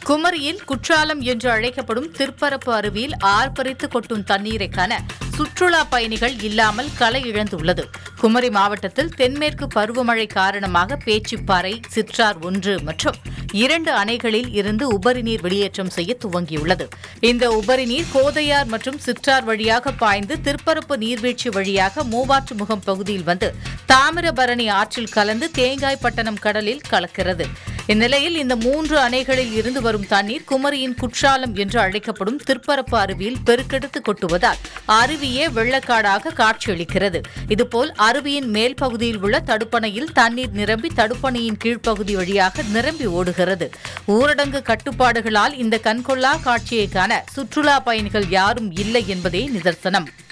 குமரியில் குற்றாலம் என்று அழைக்கப்படும் திருப்பரப்பு அருவியில் ஆர்ப்பரித்து கொட்டும் தண்ணீரை காண சுற்றுலா பயணிகள் இல்லாமல் களை இழந்துள்ளது குமரி மாவட்டத்தில் தென்மேற்கு பருவமழை காரணமாக பேச்சிப்பாறை சிற்றார் ஒன்று மற்றும் இரண்டு அணைகளில் இருந்து உபரி நீர் வெளியேற்றம் செய்ய துவங்கியுள்ளது இந்த உபரி நீர் கோதையார் மற்றும் சிற்றார் வழியாக பாய்ந்து திருப்பரப்பு நீர்வீழ்ச்சி வழியாக மூவாற்றுமுகம் பகுதியில் வந்து தாமிரபரணி ஆற்றில் கலந்து தேங்காய்பட்டணம் கடலில் கலக்கிறது இந்நிலையில் இந்த மூன்று அணைகளில் இருந்து வரும் தண்ணீர் குமரியின் குற்றாலம் என்று அழைக்கப்படும் திருப்பரப்பு அருவியில் பெருக்கெடுத்து கொட்டுவதால் அருவியே வெள்ளக்காடாக காட்சியளிக்கிறது இதுபோல் அருவியின் மேல் பகுதியில் உள்ள தடுப்பணையில் தண்ணீர் நிரம்பி தடுப்பணையின் கீழ்ப்பகுதி வழியாக நிரம்பி ஓடுகிறது ஊரடங்கு கட்டுப்பாடுகளால் இந்த கண்கொள்ளா காட்சியை காண சுற்றுலா பயணிகள் யாரும் இல்லை என்பதே நிதர்சனம்